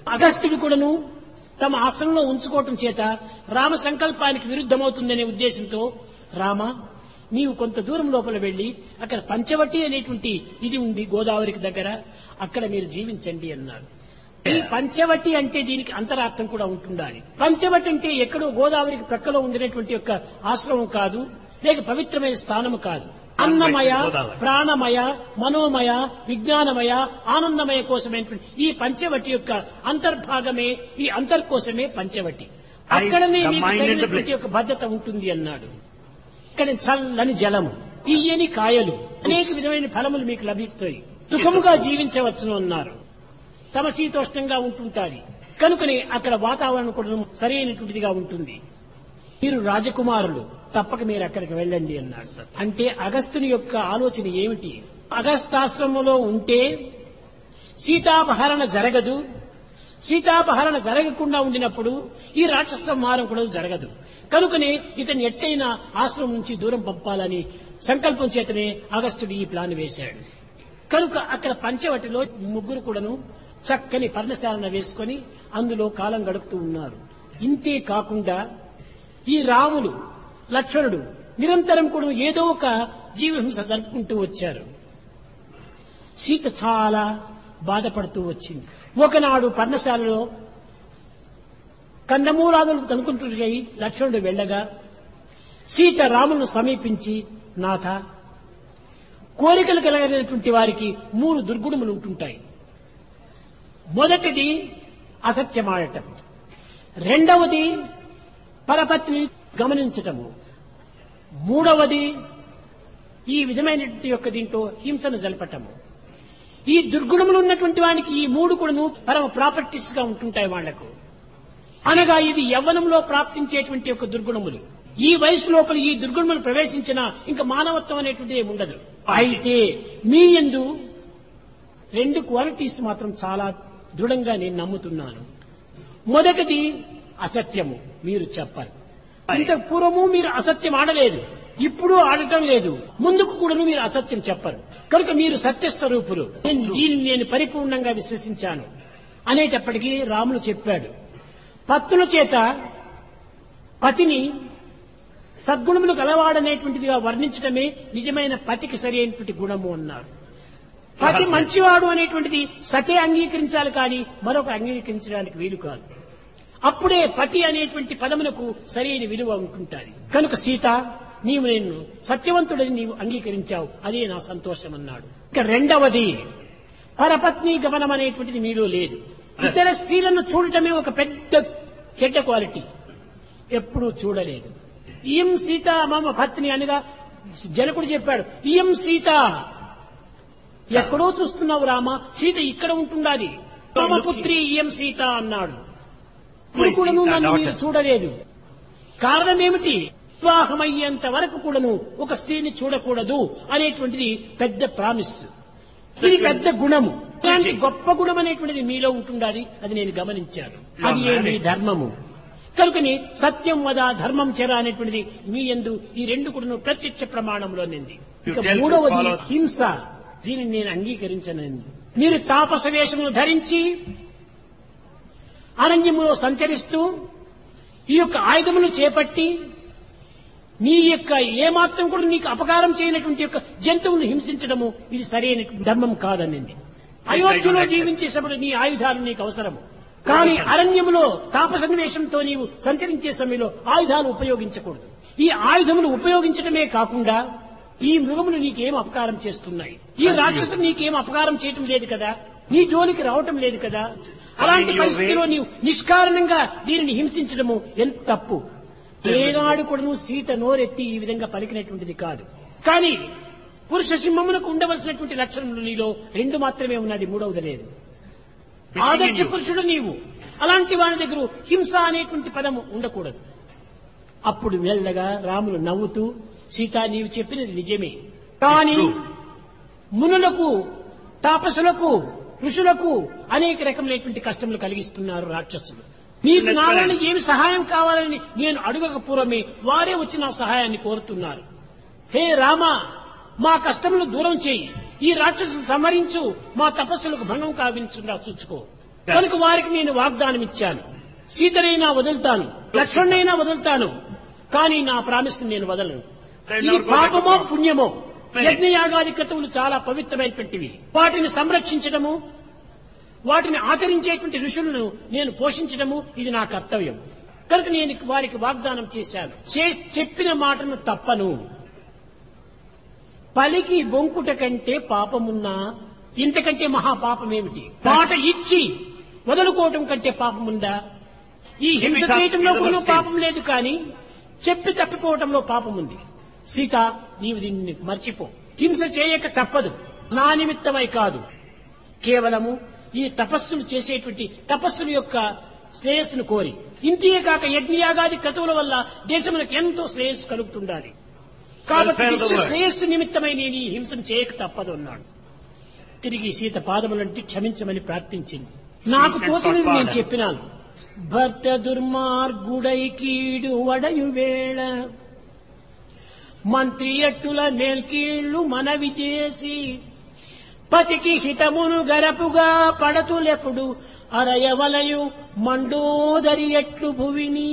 అగస్త్యుడు కూడాను తమ ఆశ్రమంలో ఉంచుకోవటం చేత రామ సంకల్పానికి విరుద్ధమవుతుందనే ఉద్దేశంతో రామ నీవు కొంత దూరం లోపల వెళ్లి అక్కడ పంచవటి అనేటువంటి ఇది ఉంది గోదావరికి దగ్గర అక్కడ మీరు జీవించండి అన్నాడు ఈ పంచవటి అంటే దీనికి అంతరార్థం కూడా ఉంటుండాలి పంచవటి అంటే ఎక్కడో గోదావరికి ప్రక్కలో ఉండినటువంటి యొక్క ఆశ్రమం కాదు లేక పవిత్రమైన స్థానము కాదు అన్నమయ గోదావరి. ప్రాణమయ మనోమయ విజ్ఞానమయ ఆనందమయ కోసమైనటువంటి ఈ పంచవటి యొక్క అంతర్భాగమే ఈ అంతర్కోసమే పంచవటి అక్కడనే the మీకు mind and the తగినటువంటి bliss. యొక్క భద్రత ఉంటుంది అన్నాడు ఇక్కడ చల్లని జలము తీయని కాయలు అనేక విధమైన ఫలములు మీకు లభిస్తాయి సుఖముగా జీవించవచ్చును అన్నారు సమశీతోష్ణంగా ఉంటుంటాది కనుకనే అక్కడ వాతావరణం కూడా సరైనటువంటిదిగా ఉంటుంది మీరు రాజకుమారులు తప్పక మీరు అక్కడికి వెళ్ళండి అన్నాడు అంటే అగస్త్యుని యొక్క ఆలోచన ఏమిటి అగస్తాశ్రమంలో ఉంటే సీతాపహరణ జరగదు సీతాపహరణ జరగకుండా ఉండినప్పుడు ఈ రాక్షస సంహారం కూడా జరగదు కనుకనే ఇతన్ని ఎట్టయినా ఆశ్రమం నుంచి దూరం పంపాలని సంకల్పం చేతనే అగస్త్యుడు ఈ ప్లాన్ వేశాడు కనుక అక్కడ పంచవటిలో ముగ్గురు కూడాను చక్కని పర్ణశాలన వేసుకొని అందులో కాలం గడుపుతూ ఉన్నారు ఇంతే కాకుండా ఈ రాములు లక్ష్మణుడు నిరంతరం కూడా ఏదో ఒక జీవహింస జరుపుకుంటూ వచ్చారు సీత చాలా బాధపడుతూ వచ్చింది ఒకనాడు పర్ణశాలలో కందమూలాదులు కనుకుంటున్నాయి లక్ష్మణుడు వెళ్ళగా సీత రాములను సమీపించి నాథ కోరికలు కలిగినటువంటి వారికి మూడు దుర్గుణములు ఉంటుంటాయి మొదటిది అసత్యమాడటం రెండవది పరపత్ని గమనించటము మూడవది ఈ విధమైనటువంటి యొక్క దీంట్లో హింసను జలపటము ఈ దుర్గుణములు ఉన్నటువంటి వానికి ఈ మూడు కూడాను పరమ ప్రాపర్టీస్ గా ఉంటుంటాయి వాళ్లకు అనగా ఇది యవ్వనంలో ప్రాప్తించేటువంటి యొక్క దుర్గుణములు ఈ వయసు లోపల ఈ దుర్గుణములు ప్రవేశించినా ఇంకా మానవత్వం అనేటువంటిది ఏమి ఉండదు అయితే మీ ఎందు రెండు క్వాలిటీస్ మాత్రం చాలా దృఢంగా నేను నమ్ముతున్నాను మొదటిది అసత్యము మీరు చెప్పరు ఇంత పూర్వము మీరు అసత్యం ఆడలేదు ఇప్పుడు ఆడటం లేదు ముందుకు కూడాను మీరు అసత్యం చెప్పరు కనుక మీరు సత్యస్వరూపులు నేను దీనిని నేను పరిపూర్ణంగా విశ్వసించాను అనేటప్పటికీ రాములు చెప్పాడు పత్తుల చేత పతిని సద్గుణములు గలవాడనేటువంటిదిగా వర్ణించడమే నిజమైన పతికి సరి అయినటువంటి గుణము అన్నారు పతి మంచివాడు అనేటువంటిది సతే అంగీకరించాలి కానీ మరొక అంగీకరించడానికి వీలు కాదు అప్పుడే పతి అనేటువంటి పదమునకు సరైన విలువ ఉంటుంటాది కనుక సీత నీవు నేను సత్యవంతుడని నీవు అంగీకరించావు అదే నా సంతోషం అన్నాడు ఇక రెండవది పరపత్ని గమనం అనేటువంటిది మీలో లేదు ఇతర స్త్రీలను చూడటమే ఒక పెద్ద చెడ్డ క్వాలిటీ ఎప్పుడూ చూడలేదు ఇయం సీత మమ పత్ని అనగా జనకుడు చెప్పాడు ఇయం సీత ఎక్కడో చూస్తున్నావు రామ సీత ఇక్కడ ఉంటుండాది మమ పుత్రి ఇయం సీత అన్నాడు ఇప్పుడు My కూడాను Sita, నన్ను daughter. మీరు చూడలేదు కారణం ఏమిటి వివాహమయ్యేంత వరకు కూడాను ఒక స్త్రీని చూడకూడదు అనేటువంటిది పెద్ద ప్రామిస్ ఇది పెద్ద గుణము ఇలాంటి గొప్ప గుణం అనేటువంటిది మీలో ఉంటుండాలి అది నేను గమనించాను అది ఏ మీ ధర్మము కనుకని సత్యం వద ధర్మం చెర అనేటువంటిది మీ ఎందు ఈ రెండు కూడాను ప్రత్యక్ష ప్రమాణంలో నింది You ఇక tell to మూడవది follow. హింస దీనిని నేను అంగీకరించనండి మీరు తాపస వేషమును ధరించి అరణ్యములో సంచరిస్తూ ఈ యొక్క ఆయుధములు చేపట్టి నీ యొక్క ఏమాత్రం కూడా నీకు అపకారం చేయనటువంటి యొక్క జంతువులను హింసించడము ఇది సరైన ధర్మం కాదనింది అయోధ్యలో జీవించేటప్పుడు నీ ఆయుధాలు నీకు అవసరము కానీ అరణ్యములో తాపసన్వేషంతో నీవు సంచరించే సమయంలో ఆయుధాలు ఉపయోగించకూడదు ఈ ఆయుధములు ఉపయోగించడమే కాకుండా ఈ మృగములు నీకేం అపకారం చేస్తున్నాయి ఈ రాక్షసులు నీకేం అపకారం చేయటం లేదు కదా నీ జోలికి రావటం లేదు కదా అలాంటి Coming your పరిస్థితిలో way. నీవు నిష్కారణంగా దీనిని హింసించడము ఎంత తప్పు ఏనాడు కూడా నువ్వు సీత నోరెత్తి ఈ విధంగా పలికినటువంటిది కాదు కానీ పురుష సింహమునకు ఉండవలసినటువంటి లక్షణములు నీలో రెండు మాత్రమే ఉన్నది మూడవది లేదు Missing in ఆదర్శ you. పురుషుడు నీవు అలాంటి వాని దగ్గర హింస అనేటువంటి పదము ఉండకూడదు అప్పుడు మెల్లగా రాములు నవ్వుతూ సీత నీవు చెప్పినది నిజమే కానీ True. మునులకు తాపసులకు ఋషులకు అనేక రకములైనటువంటి కష్టములు కలిగిస్తున్నారు రాక్షసులు మీకు Let's నా go వలన ahead. ఏమి సహాయం కావాలని నేను అడగక పూర్వమే వారే వచ్చి నా సహాయాన్ని కోరుతున్నారు హే రామ మా కష్టములు దూరం చేయి ఈ రాక్షసులు సంహరించు మా తపస్సులకు భంగం కావించుండా చూచుకో కనుక వారికి నేను వాగ్దానం ఇచ్చాను సీతనైనా వదులుతాను లక్ష్మణ్ణైనా వదులుతాను కానీ నా ప్రామిస్ నేను వదలను They'll ఇది never go back పాపమో to పుణ్యమో Right. యజ్ఞయాగాది క్రతువులు చాలా పవిత్రమైనటువంటివి వాటిని సంరక్షించడము వాటిని ఆచరించేటువంటి ఋషులను నేను పోషించడము ఇది నా కర్తవ్యం కనుక నేను వారికి వాగ్దానం చేశాను చే- చెప్పిన మాటను తప్పను పలికి బొంకుట కంటే పాపమున్నా ఇంతకంటే మహాపాపమేమిటి మాట ఇచ్చి వదులుకోవటం కంటే పాపముందా ఈ హింస చేయటంలో కూడా పాపం లేదు కానీ చెప్పి తప్పిపోవటంలో పాపం ఉంది సీత నీవు దీన్ని మర్చిపో హింస చేయక తప్పదు నా నిమిత్తమై కాదు కేవలము ఈ తపస్సులు చేసేటువంటి తపస్సుల యొక్క శ్రేయస్సును కోరి ఇంతే కాక యజ్ఞయాగాది క్రతువుల వల్ల దేశములకు ఎంతో శ్రేయస్సు కలుగుతుండాలి కాబట్టి Welfare of the విశ్వ world. శ్రేయస్సు నిమిత్తమై నేను ఈ హింసను చేయక తప్పదు అన్నాడు తిరిగి సీత పాదములంటి క్షమించమని ప్రార్థించింది నాకు and తోచినది sought నేను pardon. చెప్పినాను భర్త దుర్మార్గుడై కీడు వడయు వేళ మంత్రి ఎట్టుల మేల్కీళ్లు మనవి చేసి పతికి హితమును గరపుగా పడతులెప్పుడు అరయవలయు మండోదరి ఎట్లు భువిని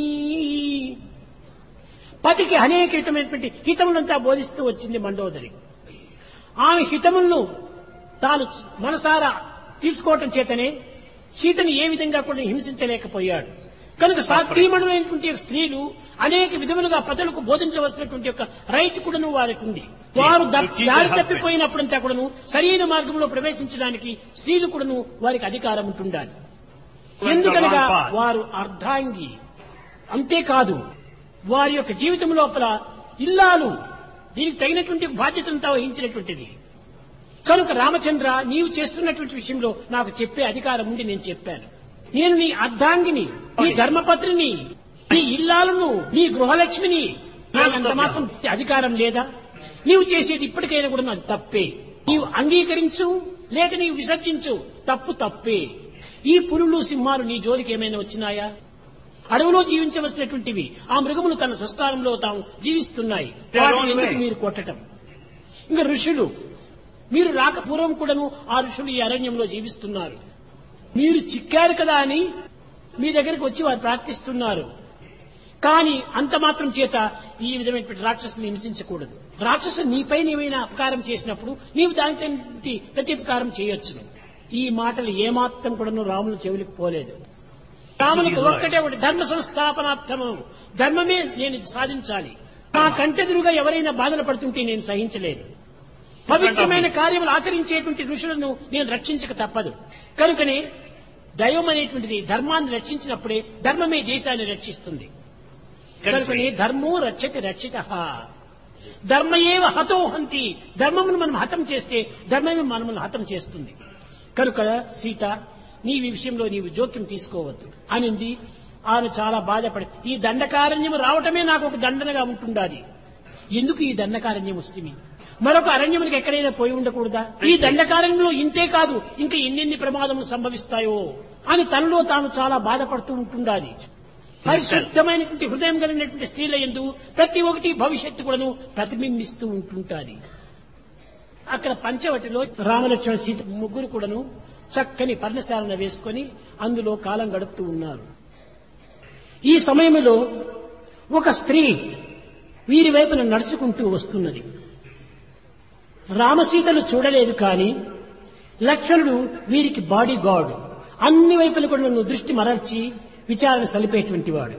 పతికి అనేక హితమైనటువంటి హితములంతా బోధిస్తూ వచ్చింది మండోదరి ఆమె హితములను తాను మనసారా తీసుకోవటం చేతనే సీతని ఏ విధంగా కూడా హింసించలేకపోయాడు కనుక సాధ్యమణమైనటువంటి స్త్రీలు అనేక విధములుగా పతులకు బోధించవలసినటువంటి యొక్క రైట్ కూడాను వారికి ఉంది వారు ద- To teach దారి their husband. తప్పిపోయినప్పుడంతా కూడాను సరైన మార్గంలో ప్రవేశించడానికి స్త్రీలు కూడాను వారికి అధికారం ఉంటుండాలి Went ఎందుకనగా the wrong path. వారు అర్ధాంగి అంతేకాదు వారి యొక్క జీవితం లోపల ఇల్లాలు దీనికి తగినటువంటి బాధ్యతనంతా వహించినటువంటిది కనుక రామచంద్ర నీవు చేస్తున్నటువంటి విషయంలో నాకు చెప్పే అధికారం ఉండి నేను చెప్పాను నేను నీ అర్ధాంగిని నీ ధర్మపత్రిని నీ ఇల్లాలను నీ గృహలక్ష్మిని నాకు అంత మాత్రం అధికారం లేదా నీవు చేసేది ఇప్పటికైనా కూడా నాకు తప్పే నీవు అంగీకరించు లేక నీవు విసర్జించు తప్పు తప్పే ఈ పులులు సింహాలు నీ జోలికి ఏమైనా వచ్చినాయా అడవిలో జీవించవలసినటువంటివి ఆ మృగములు తన స్వస్థానంలో తాము జీవిస్తున్నాయి Their వాటిని own ఎందుకు way. మీరు కొట్టటం ఇంకా ఋషులు మీరు రాక పూర్వం కూడాను ఆ ఋషులు ఈ అరణ్యంలో జీవిస్తున్నారు మీరు చిక్కారు కదా అని మీ దగ్గరికి వచ్చి వారు ప్రార్థిస్తున్నారు కానీ అంత మాత్రం చేత ఈ విధమైనటువంటి రాక్షసుని హింసించకూడదు రాక్షసులు నీపై ఏమైనా అపకారం చేసినప్పుడు నీవు దానికి ప్రత్యుపకారం చేయొచ్చును ఈ మాటలు ఏమాత్రం కూడాను రాములు చెవులకు పోలేదు రామునికి ఒక్కటే ఒకటి ధర్మ సంస్థాపనార్థము ధర్మమే నేను సాధించాలి నా కంటెదురుగా ఎవరైనా బాధలు పడుతుంటే నేను సహించలేదు పవిత్రమైన కార్యములు ఆచరించేటువంటి ఋషులను నేను రక్షించక తప్పదు కనుకనే దైవం అనేటువంటిది ధర్మాన్ని రక్షించినప్పుడే ధర్మమే దేశాన్ని రక్షిస్తుంది కనుకనే ధర్మో రక్షతి రక్షిత ధర్మయేవ హతోహంతి ధర్మమును మనం హతం చేస్తే ధర్మమే మనమును హతం చేస్తుంది కనుక సీత నీవి విషయంలో నీవు జోక్యం తీసుకోవద్దు అనింది ఆమె చాలా బాధపడి ఈ దండకారణ్యం రావటమే నాకు ఒక దండనగా ఉంటుండాది ఎందుకు ఈ దండకారణ్యం వస్తుంది మరొక అరణ్యమునికి ఎక్కడైనా పోయి ఉండకూడదా ఈ దండకారణ్యంలో ఇంతే కాదు ఇంకా ఎన్నెన్ని ప్రమాదములు సంభవిస్తాయో అని తనలో తాను చాలా బాధపడుతూ ఉంటుండాలి పరిశుద్ధమైనటువంటి హృదయం కలిగినటువంటి స్త్రీల ఎందు ప్రతి ఒక్కటి భవిష్యత్తు కూడాను ప్రతిబింబిస్తూ ఉంటుంటాది అక్కడ పంచవటిలో రామలక్ష్మణ సీత ముగ్గురు కూడాను చక్కని పర్ణశాలను వేసుకొని అందులో కాలం గడుపుతూ ఉన్నారు ఈ సమయంలో ఒక స్త్రీ వీరి వైపున నడుచుకుంటూ వస్తున్నది రామసీతలు చూడలేదు కానీ లక్ష్మణుడు వీరికి బాడీ గార్డ్ అన్ని వైపుల కూడా నన్ను దృష్టి మరల్చి విచారణ సలిపేటువంటి వాడు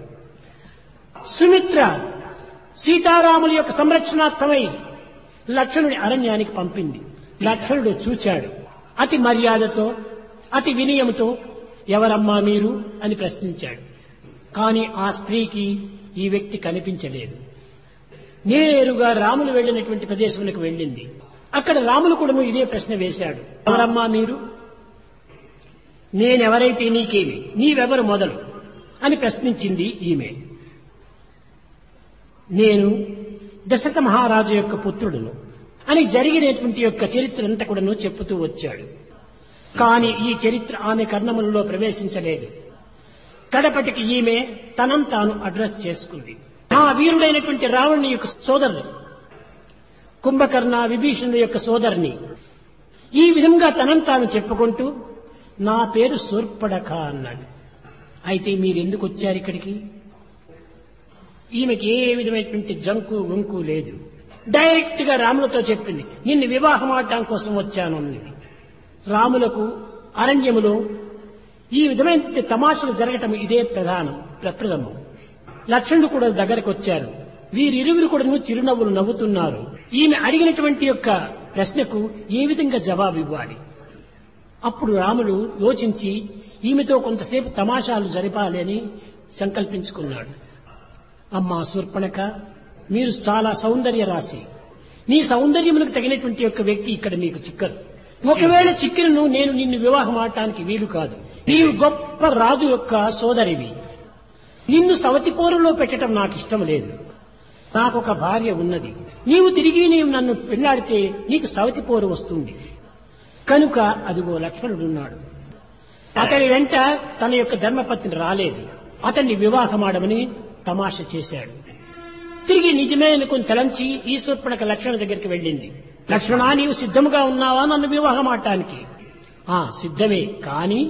సుమిత్ర సీతారాముల యొక్క సంరక్షణార్థమై లక్ష్మణుడి అరణ్యానికి పంపింది లక్ష్మణుడు చూచాడు అతి మర్యాదతో అతి వినయముతో ఎవరమ్మా మీరు అని ప్రశ్నించాడు కానీ ఆ స్త్రీకి ఈ వ్యక్తి కనిపించలేదు నేరుగా రాములు వెళ్ళినటువంటి ప్రదేశములకు వెళ్ళింది అక్కడ రాములు కూడా ఇదే ప్రశ్న వేశాడు ఎవరమ్మా మీరు నేనెవరైతే నీకేమి నీవెవరు మొదలు అని ప్రశ్నించింది ఈమె నేను దశరథ మహారాజు యొక్క పుత్రుడును అని జరిగినటువంటి యొక్క చరిత్ర అంతా కూడాను చెప్పుతూ వచ్చాడు కానీ ఈ చరిత్ర ఆమె కర్ణములలో ప్రవేశించలేదు కడపటికి ఈమె తనం తాను అడ్రస్ చేసుకుంది ఆ వీరుడైనటువంటి రావణుని యొక్క సోదరుడు కుంభకర్ణ విభీషణుడి యొక్క సోదరుని ఈ విధంగా తనం తాను చెప్పుకుంటూ నా పేరు సూర్పడక అన్నాడు అయితే మీరు ఎందుకు వచ్చారు ఇక్కడికి ఈమెకి ఏ విధమైనటువంటి జంకు వంకు లేదు డైరెక్ట్ గా రాములతో చెప్పింది నిన్ను వివాహం ఆడటం కోసం వచ్చాను అన్నది రాములకు అరణ్యములో ఈ విధమైన తమాషలు జరగటం ఇదే ప్రధానం ప్రప్రథమం లక్ష్మణుడు కూడా దగ్గరకు వచ్చారు వీరిరువురు కూడా చిరునవ్వులు నవ్వుతున్నారు ఈమె అడిగినటువంటి యొక్క ప్రశ్నకు ఏ విధంగా జవాబు ఇవ్వాలి అప్పుడు రాముడు యోచించి ఈమెతో కొంతసేపు తమాషాలు జరిపాలి అని సంకల్పించుకున్నాడు అమ్మా శూర్పణక మీరు చాలా సౌందర్య రాశి నీ సౌందర్యములకు తగినటువంటి యొక్క వ్యక్తి ఇక్కడ మీకు చిక్కరు ఒకవేళ చిక్కినను నేను నిన్ను వివాహం ఆడటానికి వీలు కాదు నీవు గొప్ప రాజు యొక్క సోదరివి నిన్ను సవతిపోరులో పెట్టడం నాకు ఇష్టం లేదు నాకొక భార్య ఉన్నది నీవు తిరిగి నీవు నన్ను పెళ్లాడితే నీకు సవతిపోరు వస్తుంది కనుక అదిగో లక్ష్మణుడున్నాడు అతని వెంట తన యొక్క ధర్మపత్ని రాలేదు అతన్ని వివాహమాడమని తమాష చేశాడు తిరిగి నిజమే అనుకుని తలంచి ఈశ్వరుపణక లక్ష్మణ దగ్గరికి వెళ్ళింది లక్ష్మణ నీవు సిద్ధముగా ఉన్నావా నన్ను వివాహం ఆడటానికి ఆ సిద్ధమే కానీ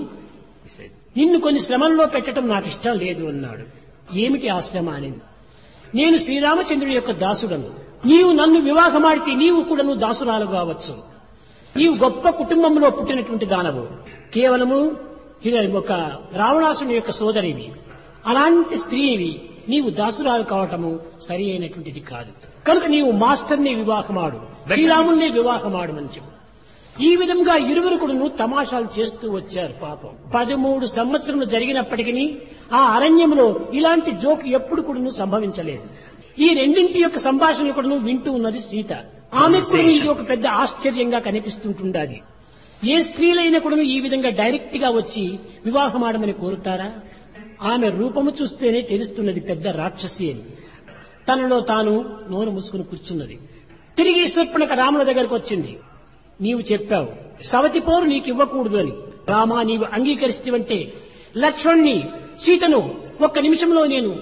నిన్ను కొన్ని శ్రమల్లో పెట్టడం నాకు ఇష్టం లేదు అన్నాడు ఏమిటి ఆ శ్రమ అనేది నేను శ్రీరామచంద్రుడి యొక్క దాసుడను నీవు నన్ను వివాహమాడితే నీవు కూడాను దాసురాలు కావచ్చు నీవు గొప్ప కుటుంబంలో పుట్టినటువంటి దానవు కేవలము ఇది ఒక రావణాసుని యొక్క సోదరివి అలాంటి స్త్రీవి నీవు దాసురాలు కావటము సరి అయినటువంటిది కాదు కనుక నీవు మాస్టర్ని వివాహమాడు శ్రీరాముల్ని వివాహమాడమని చెప్పు ఈ విధంగా ఇరువురు కూడాను తమాషాలు చేస్తూ వచ్చారు పాపం పదమూడు సంవత్సరములు జరిగినప్పటికీ ఆ అరణ్యంలో ఇలాంటి జోక్ ఎప్పుడు కూడాను సంభవించలేదు ఈ రెండింటి యొక్క సంభాషణ కూడాను వింటూ ఉన్నది సీత ఆమె కూడా ఇది ఒక పెద్ద ఆశ్చర్యంగా కనిపిస్తుంటుండాది ఏ స్త్రీలైనా కూడా ఈ విధంగా డైరెక్ట్ గా వచ్చి వివాహమాడమని కోరుతారా ఆమె రూపము చూస్తేనే తెలుస్తున్నది పెద్ద రాక్షసి అని తనలో తాను నోరు మూసుకుని కూర్చున్నది తిరిగి ఈశ్వర్పణక రాముల దగ్గరకు వచ్చింది నీవు చెప్పావు సవతి పోరు నీకు ఇవ్వకూడదు అని రామా నీవు అంగీకరిస్తేవంటే లక్ష్మణ్ణి సీతను ఒక్క నిమిషంలో నేను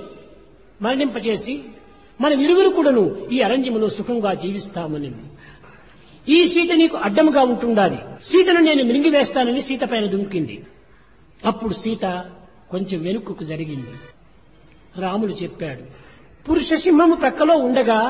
మరణింపచేసి మన ఇరువురు కూడాను ఈ అరణ్యములో సుఖంగా జీవిస్తామని ఈ సీత నీకు అడ్డముగా ఉంటుండాలి సీతను నేను మింగివేస్తానని సీత పైన దుంకింది అప్పుడు సీత కొంచెం వెనుకకు జరిగింది రాముడు చెప్పాడు పురుష సింహము ప్రక్కలో ఉండగా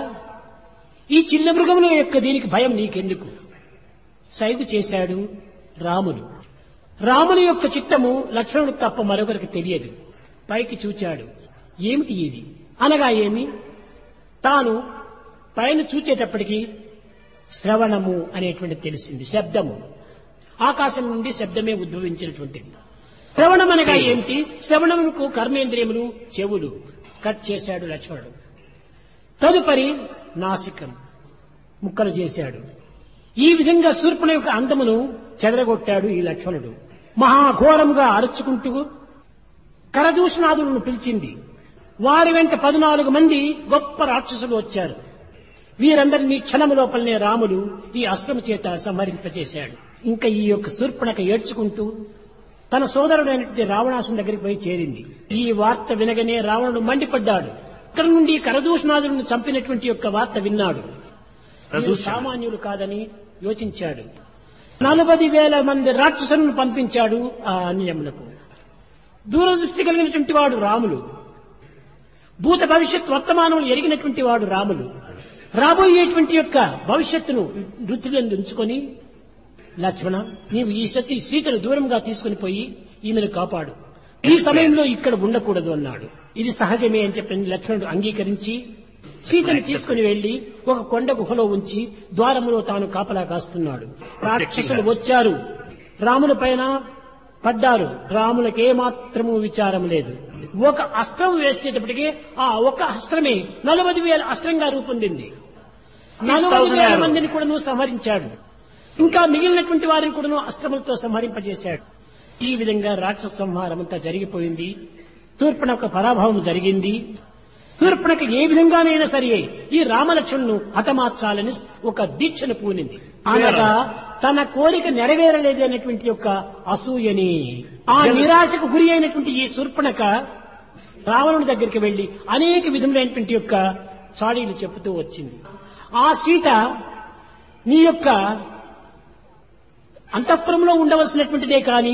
ఈ చిన్న మృగముల యొక్క దీనికి భయం నీకెందుకు సైగు చేశాడు రాముడు రాముని యొక్క చిత్తము లక్ష్మణుడికి తప్ప మరొకరికి తెలియదు పైకి చూచాడు ఏమిటి ఇది అనగా ఏమి తాను పైన చూచేటప్పటికి శ్రవణము అనేటువంటి తెలిసింది శబ్దము ఆకాశం నుండి శబ్దమే ఉద్భవించినటువంటిది శ్రవణం అనగా ఏమిటి శ్రవణముకు కర్మేంద్రియములు చెవులు కట్ చేశాడు లక్ష్మణుడు తదుపరి నాసికం ముక్కలు చేశాడు ఈ విధంగా శూర్పణ యొక్క అందమును చెదరగొట్టాడు ఈ లక్ష్మణుడు మహాఘోరముగా అరుచుకుంటూ కరదూషణాదులను పిలిచింది వారి వెంట పద్నాలుగు మంది గొప్ప రాక్షసులు వచ్చారు వీరందరినీ క్షణము లోపలనే రాముడు ఈ అస్త్రము చేత సంహరింపచేశాడు ఇంకా ఈ యొక్క శూర్పణక ఏడ్చుకుంటూ తన సోదరుడైనటువంటి రావణాసుని దగ్గరికి పోయి చేరింది ఈ వార్త వినగానే రావణుడు మండిపడ్డాడు ఇక్కడ నుండి కరదూషణాదులను చంపినటువంటి యొక్క వార్త విన్నాడు వీరు సామాన్యులు కాదని యోచించాడు నలభై వేల మంది రాక్షసులను పంపించాడు ఆ అన్యములకు దూరదృష్టి కలిగినటువంటి వాడు రాములు భూత భవిష్యత్ వర్తమానములు ఎరిగినటువంటి వాడు రాములు రాబోయేటువంటి యొక్క భవిష్యత్తును వృత్తిలో ఉంచుకొని లక్ష్మణ నీవు ఈ సతి సీతను దూరంగా తీసుకుని పోయి ఈమెను కాపాడు ఈ సమయంలో ఇక్కడ ఉండకూడదు అన్నాడు ఇది సహజమే అని చెప్పి లక్ష్మణుడు అంగీకరించి సీతను తీసుకుని వెళ్లి ఒక కొండ గుహలో ఉంచి ద్వారములో తాను కాపలా కాస్తున్నాడు రాక్షసులు వచ్చారు రాముల పైన పడ్డారు రాములకు ఏమాత్రము విచారం లేదు ఒక అస్త్రం వేసేటప్పటికి ఆ ఒక అస్త్రమే నలభై వేల అస్త్రంగా రూపొందింది నలభై వేల మందిని కూడా సంహరించాడు ఇంకా మిగిలినటువంటి వారిని కూడా అస్త్రములతో సంహరింపజేశాడు ఈ విధంగా రాక్షస సంహారం అంతా జరిగిపోయింది తూర్పున ఒక పరాభవం జరిగింది తూర్పునకు ఏ విధంగానైనా సరే ఈ రామలక్ష్మణ్ను హతమార్చాలని ఒక దీక్షను పూనింది అనగా తన కోరిక నెరవేరలేదు అనేటువంటి యొక్క అసూయని ఆ నిరాశకు గురి అయినటువంటి ఈ శూర్పణక రావణుని దగ్గరికి వెళ్లి అనేక విధములైనటువంటి యొక్క చాడీలు చెబుతూ వచ్చింది ఆ సీత నీ యొక్క అంతఃపురంలో ఉండవలసినటువంటిదే కాని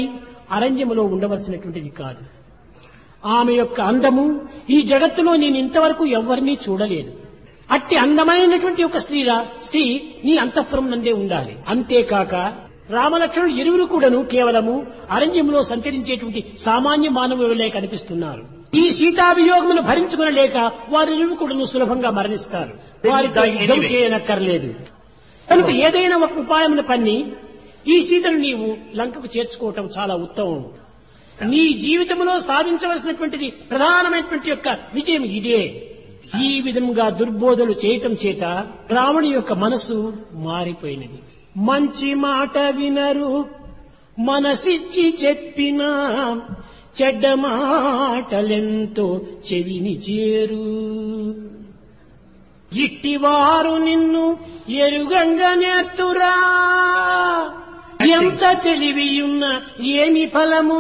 అరణ్యములో ఉండవలసినటువంటిది కాదు ఆమె యొక్క అందము ఈ జగత్తులో నేను ఇంతవరకు ఎవరినీ చూడలేదు అట్టి అందమైనటువంటి ఒక స్త్రీరా స్త్రీ నీ అంతఃపురం నందే ఉండాలి అంతేకాక రామలక్ష్మణులు ఇరువురు కూడాను కేవలము అరణ్యంలో సంచరించేటువంటి సామాన్య మానవులే కనిపిస్తున్నారు ఈ సీతాభియోగమును భరించుకునలేక వారిరువురు కూడాను సులభంగా మరణిస్తారు వారితో యుద్ధం చేయనక్కర్లేదు కనుక ఏదైనా ఒక ఉపాయమును పన్ని ఈ సీతను నీవు లంకకు చేర్చుకోవటం చాలా ఉత్తమం నీ జీవితంలో సాధించవలసినటువంటిది ప్రధానమైనటువంటి యొక్క విజయం ఇదే ఈ విధంగా దుర్బోధలు చేయటం చేత రావణి యొక్క మనసు మారిపోయినది మంచి మాట వినరు మనసిచ్చి చెప్పినా చెడ్డ మాటలెంతో చెవిని చేరు ఇట్టివారు నిన్ను ఎరుగంగా నేర్తురా ఎంత తెలివియున్న ఏమి ఫలము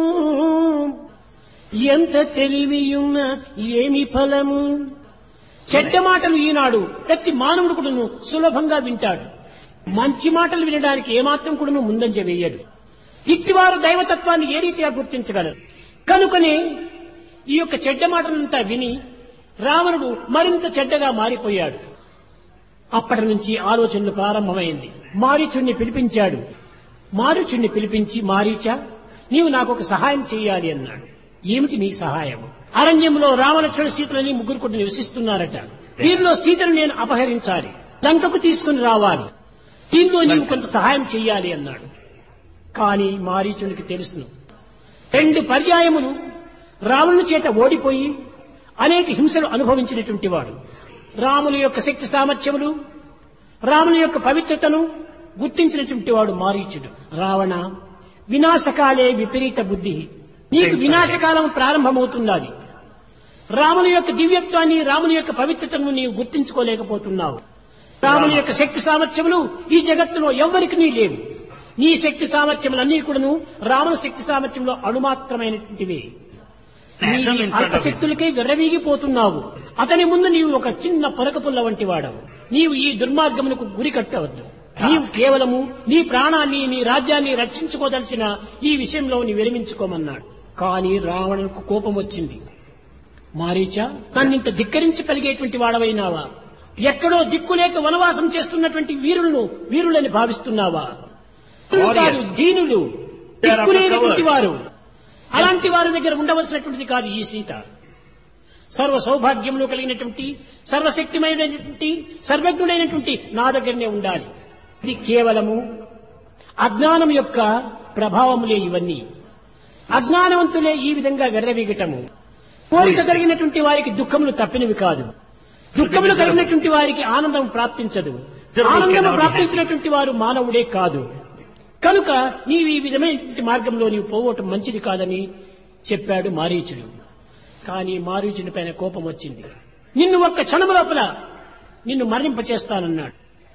ఎంత తెలివియున్న ఏమి ఫలము చెడ్డ మాటలు ఈనాడు ప్రతి మానవుడు కూడాను సులభంగా వింటాడు మంచి మాటలు వినడానికి ఏమాత్రం కూడాను ముందంజ వేయడు ఇచ్చివారు దైవతత్వాన్ని ఏ రీతిగా గుర్తించగలరు కనుకనే ఈ యొక్క చెడ్డ మాటలంతా విని రావణుడు మరింత చెడ్డగా మారిపోయాడు అప్పటి నుంచి ఆలోచనలు ప్రారంభమైంది మారీచుణ్ణి పిలిపించాడు మారీచుణ్ణి పిలిపించి మారీచా నీవు నాకు ఒక సహాయం చేయాలి అన్నాడు ఏమిటి నీ సహాయం అరణ్యంలో రామలక్ష్మణ సీతలని ముగ్గురు కూడా నివసిస్తున్నారట వీరిలో సీతను నేను అపహరించాలి లంకకు తీసుకుని రావాలి దీనిలో నీవు కొంత సహాయం చెయ్యాలి అన్నాడు కానీ మారీచునికి తెలుసును రెండు పర్యాయములు రావణుని చేత ఓడిపోయి అనేక హింసలు అనుభవించినటువంటి వాడు రాముల యొక్క శక్తి సామర్థ్యములు రాముని యొక్క పవిత్రతను గుర్తించినటువంటి వాడు మారీచుడు రావణ వినాశకాలే విపరీత బుద్ధి నీకు వినాశకాలం ప్రారంభమవుతున్నది రాముని యొక్క దివ్యత్వాన్ని రాముని యొక్క పవిత్రతను నీవు గుర్తించుకోలేకపోతున్నావు రాముని యొక్క శక్తి సామర్థ్యములు ఈ జగత్తులో ఎవ్వరికి లేవు నీ శక్తి సామర్థ్యములన్నీ కూడాను రాముని శక్తి సామర్థ్యంలో అణుమాత్రమైనటువంటివి నీ అల్పశక్తులకే విర్రవీగిపోతున్నావు అతని ముందు నీవు ఒక చిన్న పొరక పుల్ల వంటి వాడవు నీవు ఈ దుర్మార్గమునకు గురి కట్టవద్దు నీవు కేవలము నీ ప్రాణాన్ని నీ రాజ్యాన్ని రక్షించుకోదలిచిన ఈ విషయంలో నీ విరమించుకోమన్నాడు కానీ రావణుకు కోపం వచ్చింది మారీచా నన్నింత ధిక్కరించి పలిగేటువంటి వాడవైనావా ఎక్కడో దిక్కులేక వనవాసం చేస్తున్నటువంటి వీరులను వీరులని భావిస్తున్నావా కాదు, దీనులు దిక్కులేనటువంటి వారు అలాంటి వారి దగ్గర ఉండవలసినటువంటిది కాదు ఈ సీత సర్వ సౌభాగ్యములు కలిగినటువంటి సర్వశక్తిమైనటువంటి సర్వజ్ఞుడైనటువంటి నా దగ్గరనే ఉండాలి ఇది కేవలము అజ్ఞానం యొక్క ప్రభావములే ఇవన్నీ అజ్ఞానవంతులే ఈ విధంగా వెర్రవీగటము కోరిక కలిగినటువంటి వారికి దుఃఖములు తప్పినవి కాదు దుఃఖములు కలిగినటువంటి వారికి ఆనందం ప్రాప్తించదు ఆనందం ప్రాప్తించినటువంటి వారు మానవుడే కాదు కనుక నీవు ఈ విధమైనటువంటి మార్గంలో నీవు పోవటం మంచిది కాదని చెప్పాడు మారీచుడు కానీ మారీచుడి పైన కోపం వచ్చింది నిన్ను ఒక్క క్షణం లోపల నిన్ను మరణింపచేస్తానన్నాడు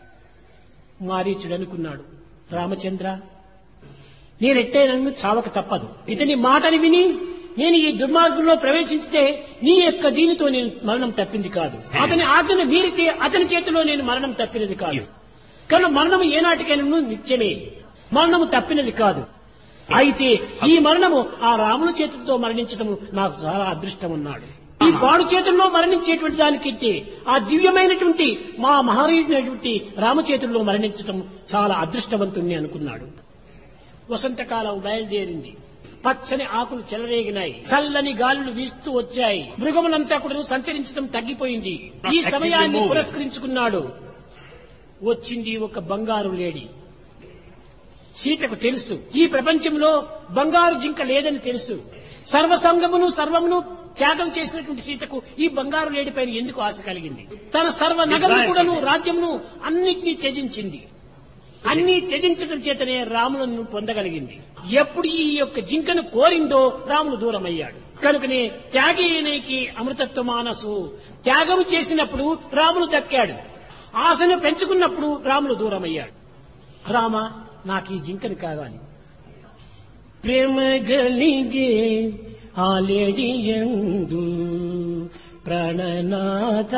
మారీచుడు అనుకున్నాడు రామచంద్ర నేనెట్టే నన్ను చావక తప్పదు ఇతని మాటని విని నేను ఈ దుర్మార్గంలో ప్రవేశించితే నీ యొక్క దీనితో నేను మరణం తప్పింది కాదు అతని ఆజ్ఞను మీరితే అతని చేతిలో నేను మరణం తప్పినది కాదు కనుక మరణము ఏనాటికైనా నిత్యమే మరణము తప్పినది కాదు అయితే ఈ మరణము ఆ రాముని చేతులతో మరణించటము నాకు చాలా అదృష్టం అన్నాడు ఈ పాడు చేతుల్లో మరణించేటువంటి దానికంటే ఆ దివ్యమైనటువంటి మా మహారీయుడైనటువంటి రామచేతుల్లో మరణించటం చాలా అదృష్టవంతుణ్ణి అనుకున్నాడు వసంతకాలం బయలుదేరింది పచ్చని ఆకులు చెలరేగినాయి చల్లని గాలులు వీస్తూ వచ్చాయి మృగములంతా కూడా సంచరించడం తగ్గిపోయింది ఈ సమయాన్ని పురస్కరించుకున్నాడు వచ్చింది ఒక బంగారు లేడి సీతకు తెలుసు ఈ ప్రపంచంలో బంగారు జింక లేదని తెలుసు సర్వసంగమును సర్వమును త్యాగం చేసినటువంటి సీతకు ఈ బంగారు లేడిపైన ఎందుకు ఆశ కలిగింది తన సర్వ నగరం కూడాను రాజ్యమును అన్నిటినీ త్యజించింది అన్ని త్యజించడం చేతనే రాములను పొందగలిగింది ఎప్పుడు ఈ యొక్క జింకను కోరిందో రాముడు దూరమయ్యాడు కనుకనే త్యాగీనికి అమృతత్వ మానసు త్యాగం చేసినప్పుడు రాముడు దక్కాడు ఆశను పెంచుకున్నప్పుడు రాముడు దూరమయ్యాడు రామ నాకు ఈ జింకను కావాలి ప్రేమ గలిగే ఆలేడియందు ప్రాణనాథ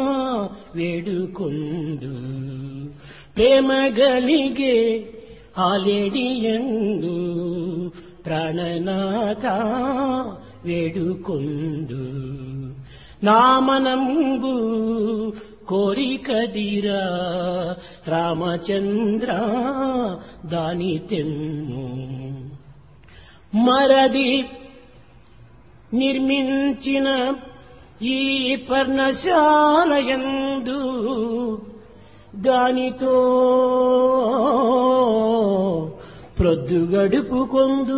వేడుకొందు ప్రేమ గలిగే ఆలేడియందు ప్రాణనాథ వేడుకొండు నామనంబు కోరికదిరా రామచంద్ర దాని తెమ్ము మరది నిర్మించిన ఈ పర్ణశాలయందు దానితో ప్రొద్దుగడుపుకొందు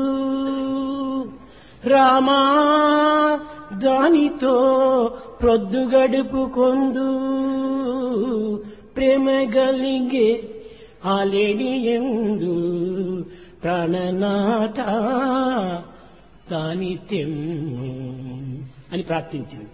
రామా దానితో ప్రొద్దుగడుపుకొందు ప్రేమ గలిగే ఆలేడి ఎందు ప్రాణనాథ దాని తెమ్ము అని ప్రార్థించింది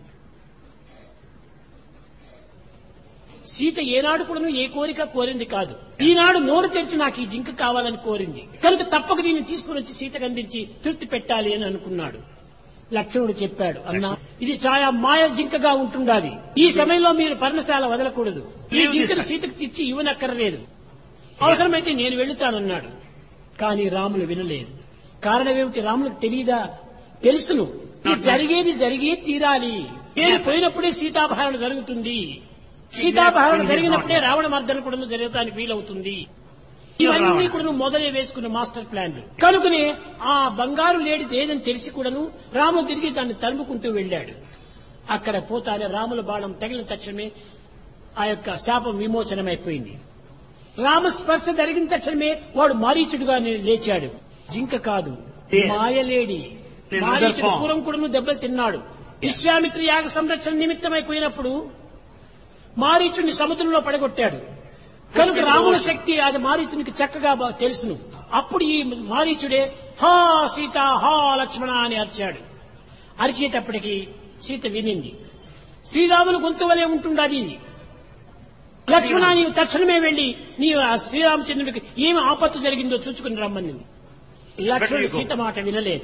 సీత ఏనాడు కూడా ఏ కోరిక కోరింది కాదు ఈనాడు నోరు తెరిచి నాకు ఈ జింక కావాలని కోరింది కనుక తప్పక దీన్ని తీసుకుని వచ్చి సీతకు అందించి తృప్తి పెట్టాలి అని అనుకున్నాడు లక్ష్మణుడు చెప్పాడు అన్నా ఇది చాలా మాయ జింకగా ఉంటుండాలి ఈ సమయంలో మీరు పర్ణశాల వదలకూడదు ఈ జింకను సీతకు తెచ్చి ఇవ్వనక్కర్లేదు అవసరమైతే నేను వెళుతానన్నాడు కానీ రాములు వినలేదు కారణం ఏమిటి రాములకు తెలియదా తెలుసును ఇది జరిగేది జరిగే తీరాలి నేను పోయినప్పుడే సీతాపహరణ జరుగుతుంది సీతాపహరణ జరిగినప్పుడే రావణ మర్దన కూడా జరగడానికి వీలవుతుంది ఇవన్నీ కూడా మొదలే వేసుకున్న మాస్టర్ ప్లాన్లు కనుకనే ఆ బంగారు లేడి ఏదని తెలిసి కూడాను రాముడు తిరిగి దాన్ని తరుముకుంటూ వెళ్ళాడు అక్కడ పోతానే రాముల బాణం తగిలిన తక్షణమే ఆ యొక్క శాపం విమోచనమైపోయింది రామస్పర్శ జరిగిన తక్షణమే వాడు మారీచుడుగా లేచాడు జింక కాదు మాయలేడి In మారీచుడు another form. పూర్వం కూడా దెబ్బలు తిన్నాడు విశ్వామిత్ర యాగ సంరక్షణ నిమిత్తమైపోయినప్పుడు మారీచుడిని సముద్రంలో పడగొట్టాడు కనుక Pushkar రాముల Doshi. శక్తి అది మారీచునికి చక్కగా బా- తెలుసును అప్పుడు ఈ మారీచుడే హా సీత హా లక్ష్మణ అని అరిచాడు అరిచేటప్పటికి సీత వినింది శ్రీరాములు గొంతు వలె ఉంటుండది లక్ష్మణ నీవు తక్షణమే వెళ్లి నీవు ఆ శ్రీరామచంద్రుడికి ఏమి ఆపత్తు జరిగిందో చూచుకుని రమ్మని లక్ష్మణుడు సీత మాట వినలేదు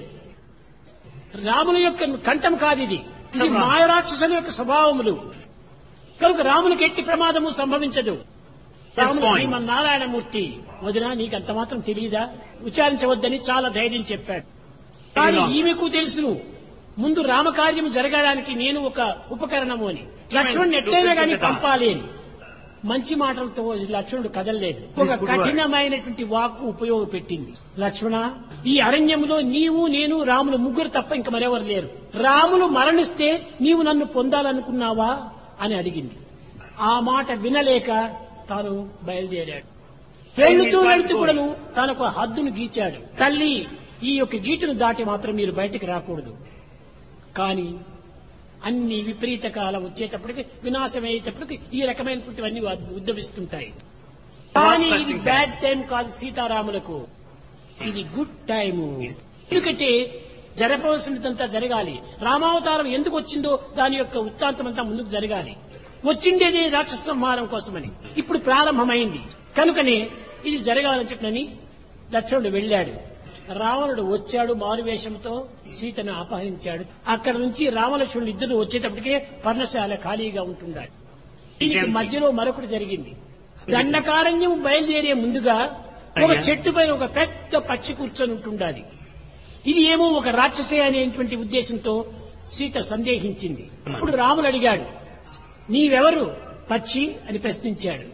రాముల యొక్క కంఠం కాదు ఇది ఇది మాయరాక్షసుల యొక్క స్వభావములు కనుక రామునికి ఎట్టి ప్రమాదము సంభవించదు రాముడు point. శ్రీమన్నారాయణమూర్తి వదినా నీకు అంత మాత్రం తెలియదా విచారించవద్దని చాలా ధైర్యం చెప్పాడు కానీ Very long. ఈమెకు తెలుసును ముందు రామకార్యం జరగడానికి నేను ఒక ఉపకరణము అని లక్ష్మణుని ఎట్టైనా కానీ పంపాలి అని మంచి మాటలతో లక్ష్మణుడు కదలలేదు ఒక These good words. కఠినమైనటువంటి వాక్కు ఉపయోగపెట్టింది లక్ష్మణ ఈ అరణ్యంలో నీవు నేను రాములు ముగ్గురు తప్ప ఇంక మరెవరు లేరు రాములు మరణిస్తే నీవు నన్ను పొందాలనుకున్నావా అని అడిగింది ఆ మాట వినలేక తాను బయలుదేరాడు వెళ్తూ వెళ్తూ కూడాను తనకు హద్దును గీచాడు తల్లి ఈ యొక్క గీటును దాటి మాత్రం మీరు బయటికి రాకూడదు కానీ అన్ని విపరీత కాలం వచ్చేటప్పటికి వినాశమయ్యేటప్పటికి ఈ రకమైనటువంటివన్నీ ఉద్యమిస్తుంటాయి కానీ ఇది బ్యాడ్ టైం కాదు సీతారాములకు ఇది గుడ్ టైము ఎందుకంటే జరపవలసినదంతా జరగాలి రామావతారం ఎందుకు వచ్చిందో దాని యొక్క వృత్తాంతం అంతా ముందుకు జరగాలి వచ్చిండేది రాక్షస సంహారం కోసమని ఇప్పుడు ప్రారంభమైంది కనుకనే ఇది జరగాలని చెప్పనని లక్ష్మణుడు వెళ్ళాడు రావణుడు వచ్చాడు మారువేషంతో సీతను అపహరించాడు అక్కడ నుంచి రామలక్ష్మణుడు ఇద్దరు వచ్చేటప్పటికే పర్ణశాల ఖాళీగా ఉంటున్నాడు దీనికి మధ్యలో మరొకటి జరిగింది దండకారణ్యం బయలుదేరే ముందుగా ఒక చెట్టు పైన ఒక పెద్ద పక్షి కూర్చొని ఉంటుండాలి ఇది ఏమో ఒక రాక్షసే అనేటువంటి ఉద్దేశంతో సీత సందేహించింది ఇప్పుడు రాముడు అడిగాడు నీవెవరు పక్షి అని ప్రశ్నించాడు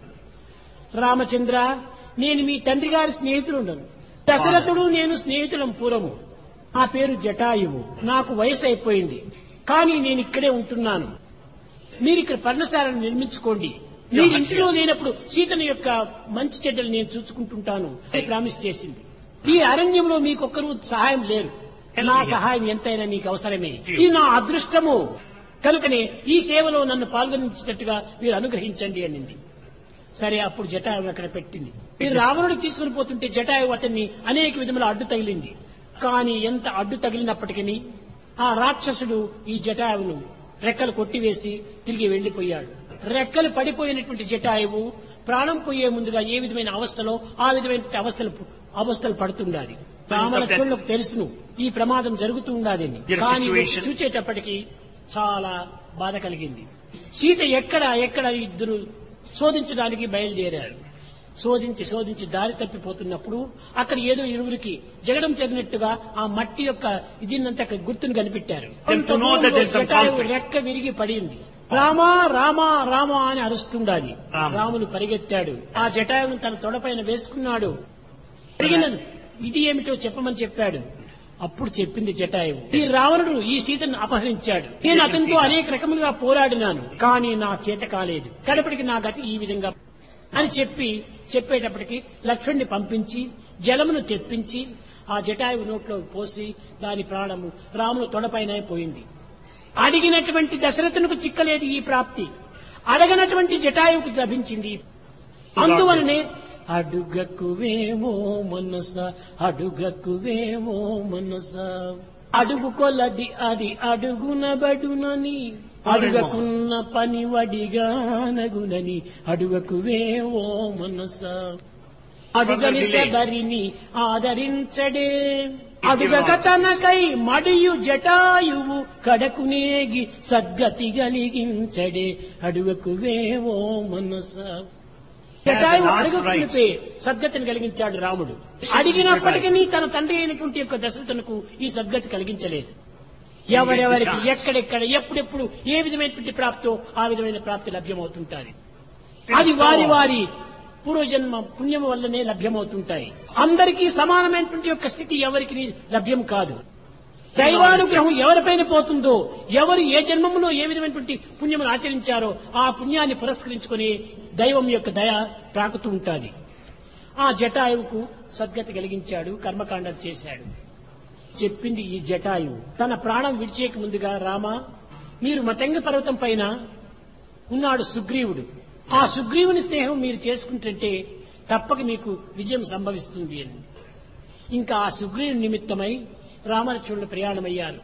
రామచంద్ర నేను మీ తండ్రి గారి స్నేహితుడుండను దశరథుడు నేను స్నేహితులం పూర్వము నా పేరు జటాయువు నాకు వయసు అయిపోయింది కానీ నేను ఇక్కడే ఉంటున్నాను మీరు ఇక్కడ పర్ణశాలను నిర్మించుకోండి మీరు ఇంటిలో లేనప్పుడు సీతను యొక్క మంచి చెడ్డలు నేను చూసుకుంటుంటాను అని ప్రామిస్ చేసింది ఈ అరణ్యంలో మీకొక్కరు సహాయం లేరు నా సహాయం ఎంతైనా మీకు అవసరమే ఇది నా అదృష్టము కనుకనే ఈ సేవలో నన్ను పాల్గొనించినట్టుగా మీరు అనుగ్రహించండి అనింది సరే అప్పుడు జటాయు అక్కడ పెట్టింది మీరు రావణుడు తీసుకుని పోతుంటే జటాయు అతన్ని అనేక విధముల అడ్డు తగిలింది కానీ ఎంత అడ్డు తగిలినప్పటికీ ఆ రాక్షసుడు ఈ జటాయువును రెక్కలు కొట్టివేసి తిరిగి వెళ్లిపోయాడు రెక్కలు పడిపోయినటువంటి జటాయువు ప్రాణం పోయే ముందుగా ఏ విధమైన అవస్థలో ఆ విధమైనటువంటి అవస్థలు అవస్థలు పడుతుండాలి రామలక్ష్మణులకు తెలుసును ఈ ప్రమాదం జరుగుతూ ఉండాలని Their కానీ situation. చూచేటప్పటికి చాలా బాధ కలిగింది సీత ఎక్కడ ఎక్కడ ఇద్దరు శోధించడానికి బయలుదేరారు శోధించి శోధించి దారి తప్పిపోతున్నప్పుడు అక్కడ ఏదో ఇరువురికి జగడం చెందినట్టుగా ఆ మట్టి యొక్క ఇదిన్నంత గుర్తును కనిపెట్టారు Them to know that there's some Jatayu conflict. రెక్క విరిగి పడింది రామా రామా రామా అని అరుస్తుండాలి రామ. రాములు పరిగెత్తాడు ఆ జటాయువును తన తొడపైన వేసుకున్నాడు అడిగిన ఇది ఏమిటో చెప్పమని చెప్పాడు అప్పుడు చెప్పింది జటాయువు ఈ రావణుడు ఈ సీతను అపహరించాడు నేను అతనితో అనేక రకములుగా పోరాడినాను కానీ నా చేత కాలేదు కడపటికి నా గతి ఈ విధంగా అని చెప్పి చెప్పేటప్పటికి లక్ష్మణ్ణి పంపించి జలమును తెప్పించి ఆ జటాయువు నోట్లో పోసి దాని ప్రాణము రాముడు తొడపైన పోయింది అడిగినటువంటి దశరథునికి చిక్కలేదు ఈ ప్రాప్తి అడగనటువంటి జటాయువుకు లభించింది అందువలనే అడుగకువేమో మనస అడుగకువేమో మనస అడుగు కొలది అది అడుగునబడునని అడుగకున్న పని వడిగానగునని అడుగకువేమో మనస అడుగని శబరిని ఆదరించడే అడుగక తనకై మడియు జటాయువు కడకునేగి సద్గతి కలిగించడే అడుగకువేవో మనస జటాయువు last అడుగుకునిపే సద్గతిని కలిగించాడు రాముడు అడిగినప్పటికీ తన తండ్రి అయినటువంటి యొక్క దశరథునకు ఈ సద్గతి కలిగించలేదు ఎవరెవరికి ఎక్కడెక్కడ ఎప్పుడెప్పుడు ఏ విధమైనటువంటి ప్రాప్తో ఆ విధమైన ప్రాప్తి లభ్యమవుతుంటాయి అది వారి వారి పూర్వజన్మ పుణ్యం వల్లనే లభ్యమవుతుంటాయి అందరికీ సమానమైనటువంటి యొక్క స్థితి ఎవరికి లభ్యం కాదు దైవానుగ్రహం ఎవరిపైన పోతుందో ఎవరు ఏ జన్మములో ఏ విధమైనటువంటి పుణ్యమును ఆచరించారో ఆ పుణ్యాన్ని పురస్కరించుకొని దైవం యొక్క దయ ప్రాకుతూ ఉంటుంది ఆ జటాయువుకు సద్గతి కలిగించాడు కర్మకాండలు చేశాడు చెప్పింది ఈ జటాయువు తన ప్రాణం విడిచేక ముందుగా రామ మీరు మతంగ పర్వతం పైన ఉన్నాడు సుగ్రీవుడు ఆ సుగ్రీవుని స్నేహం మీరు చేసుకుంటుంటే తప్పక మీకు విజయం సంభవిస్తుంది అని ఇంకా ఆ సుగ్రీవుని నిమిత్తమై రామలక్ష్మణులు ప్రయాణమయ్యారు